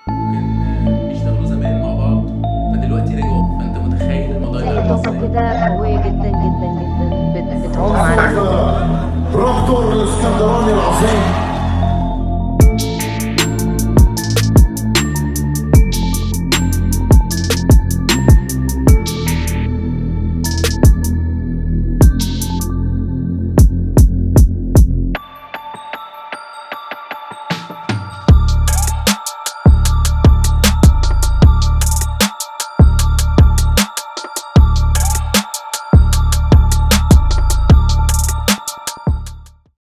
كان بيشتغلوا زمان مع بعض فدلوقتي رجعوا فانت متخيل الموضوع تلاقي ده طاقة كده قوية جدا جدا جدا بت- بتعم على الرابطور الاسكندراني العظيم